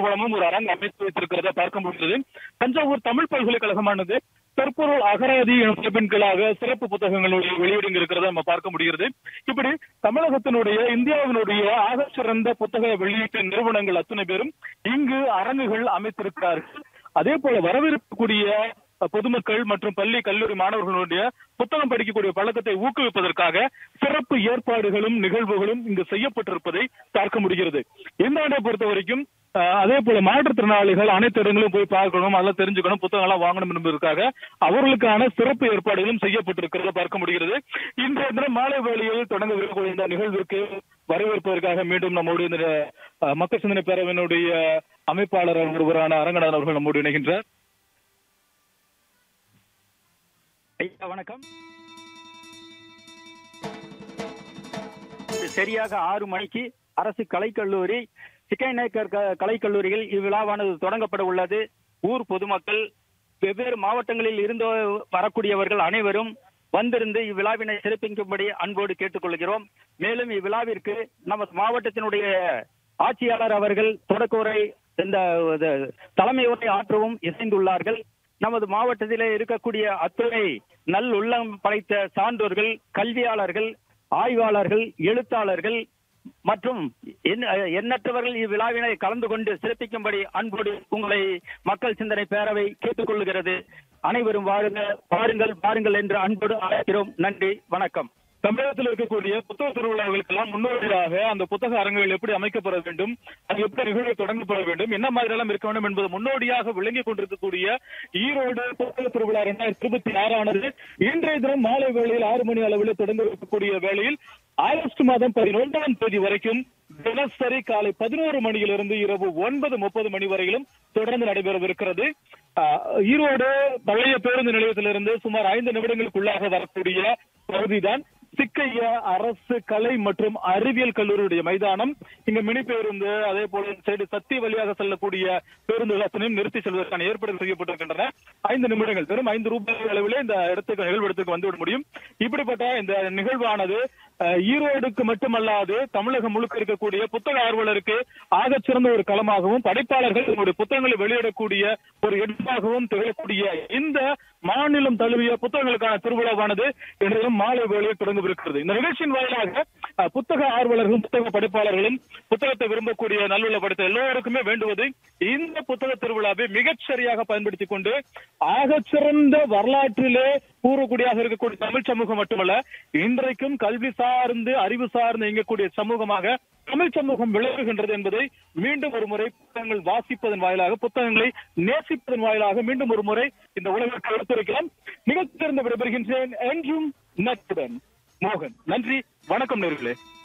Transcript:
நிறுவனமும் ஒரு அரங்கு அமைத்து வைத்திருக்கிறத பார்க்க முடிகிறது தஞ்சாவூர் தமிழ் பல்கலைக்கழகமானது தற்பொருள் அகராதி எனும் தலைப்பின் கீழாக சிறப்பு புத்தகங்களுடைய வெளியீடு இருக்கிறத நம்ம பார்க்க முடிகிறது இப்படி தமிழகத்தினுடைய இந்தியாவினுடைய ஆக சிறந்த புத்தக வெளியீட்டு நிறுவனங்கள் அத்தனை பேரும் இங்கு அரங்குகள் அமைத்திருக்கிறார்கள் அதே போல வரவிருக்கக்கூடிய பொதுமக்கள் மற்றும் பள்ளி கல்லூரி மாணவர்களுடைய புத்தகம் படிக்கக்கூடிய பழக்கத்தை ஊக்குவிப்பதற்காக சிறப்பு ஏற்பாடுகளும் நிகழ்வுகளும் இங்கு செய்யப்பட்டிருப்பதை பார்க்க முடிகிறது இந்த ஆண்டை பொறுத்த வரைக்கும் அஹ், அதே போல மாற்றுத்திறனாளிகள் அனைத்து இடங்களும் போய் பார்க்கணும் அதெல்லாம் தெரிஞ்சுக்கணும் புத்தகம் எல்லாம் வாங்கணும் என்பதற்காக அவர்களுக்கான சிறப்பு ஏற்பாடுகளும் செய்யப்பட்டிருக்கிறத பார்க்க முடிகிறது இன்றைய தினம் மாலை வேளையில் தொடங்கவிருக்கக்கூடிய இந்த நிகழ்விற்கு வரவேற்பதற்காக மீண்டும் நம்முடைய இந்த அஹ், மக்கள் சிந்தனை பேரவையினுடைய அமைப்பாளர் ஒருவரான அரங்கநாதன் அவர்கள் நம்மோடு இணைகின்றார் ஐயா வணக்கம் இது சரியாக ஆறு மணிக்கு அரசு கலைக்கல்லூரி சிக்கைநேக்கர் க- கலைக்கல்லூரியில் இவ்விழாவானது தொடங்கப்பட உள்ளது ஊர் பொதுமக்கள் வெவ்வேறு மாவட்டங்களில் இருந்து வரக்கூடியவர்கள் அனைவரும் வந்திருந்து இவ்விழாவினை சிறப்பிக்கும்படி அன்போடு கேட்டுக்கொள்கிறோம் மேலும் இவ்விழாவிற்கு நமது மாவட்டத்தினுடைய ஆட்சியாளர் அவர்கள் தொடக்க உரை இந்த இது, தலைமை உரை ஆற்றவும் இசைந்துள்ளார்கள் நமது மாவட்டத்திலே இருக்கக்கூடிய அத்துணை நல் உள்ளம் படைத்த சான்றோர்கள் கல்வியாளர்கள் ஆய்வாளர்கள் எழுத்தாளர்கள் மற்றும் எண்ண- எண்ணற்றவர்கள் இவ்விழாவினை கலந்து கொண்டு சிறப்பிக்கும்படி அன்போடு உங்களை மக்கள் சிந்தனை பேரவை கேட்டுக்கொள்கிறது அனைவரும் வாருங்க பாருங்கள் பாருங்கள் என்று அன்போடு அழைக்கிறோம் நன்றி வணக்கம் தமிழகத்தில் இருக்கக்கூடிய புத்தக திருவிழாக்களுக்கெல்லாம் முன்னோடியாக அந்த புத்தக அரங்குகள் எப்படி அமைக்கப்பட வேண்டும் அது எப்படி நிகழ்வு தொடங்கப்பட வேண்டும் என்ன மாதிரி எல்லாம் இருக்க வேண்டும் என்பது முன்னோடியாக விளங்கி கொண்டிருக்கக்கூடிய ஈரோடு புத்தக திருவிழா இரண்டாயிரத்தி இருபத்தி ஆறானது இன்றைய தினம் மாலை வேளையில் ஆறு மணி அளவில் தொடங்க இருக்கக்கூடிய வேளையில் ஆகஸ்ட் மாதம் பதினொன்றாம் தேதி வரைக்கும் தினசரி காலை பதினோரு மணியிலிருந்து இரவு ஒன்பது முப்பது மணி வரையிலும் தொடர்ந்து நடைபெறவிருக்கிறது ஆஹ், ஈரோடு பழைய பேருந்து நிலையத்திலிருந்து சுமார் ஐந்து நிமிடங்களுக்குள்ளாக வரக்கூடிய பகுதிதான் சிக்கையா அரசு கலை மற்றும் அறிவியல் கல்லூரியுடைய மைதானம் இங்க மினி பேருந்து அதே போல சைடு சக்தி வழியாக செல்லக்கூடிய பேருந்துகள் அத்தனையும் நிறுத்தி செல்வதற்கான ஏற்பாடுகள் செய்யப்பட்டிருக்கின்றன ஐந்து நிமிடங்கள் வெறும் ஐந்து ரூபாய் அளவிலே இந்த இடத்துக்கு நிகழ்விடத்துக்கு வந்துவிட முடியும் இப்படிப்பட்ட இந்த நிகழ்வானது அஹ், ஈரோடுக்கு மட்டுமல்லாது தமிழகம் முழுக்க இருக்கக்கூடிய புத்தக ஆர்வலருக்கு ஆகச் சிறந்த ஒரு களமாகவும் படைப்பாளர்கள் தங்களுடைய புத்தகங்களை வெளியிடக்கூடிய ஒரு இடமாகவும் திகழக்கூடிய இந்த மாநிலம் தழுவிய புத்தகங்களுக்கான திருவிழாவானது இன்றைய மாலை வேளையில் தொடங்கவிருக்கிறது இந்த நிகழ்ச்சியின் வாயிலாக அஹ், புத்தக ஆர்வலர்களும் புத்தக படைப்பாளர்களும் புத்தகத்தை விரும்பக்கூடிய நல்லுள்ள படைத்த எல்லோருக்குமே வேண்டுவது இந்த புத்தக திருவிழாவை மிகச் சரியாக பயன்படுத்திக் கொண்டு ஆகச்சிறந்த வரலாற்றிலே கூறக்கூடியாக இருக்கக்கூடிய தமிழ் சமூகம் மட்டுமல்ல இன்றைக்கும் கல்வி சார்ந்து அறிவு சார்ந்து இயங்கக்கூடிய சமூகமாக தமிழ் சமூகம் விளங்குகின்றது என்பதை மீண்டும் ஒரு முறை புத்தகங்கள் வாசிப்பதன் வாயிலாக புத்தகங்களை நேசிப்பதன் வாயிலாக மீண்டும் ஒரு முறை இந்த உலகிற்கு எடுத்துரைக்கலாம் மிகச் சிறந்த விடைபெறுகின்றேன் என்றும் நட்புடன் மோகன் நன்றி வணக்கம் நேர்களே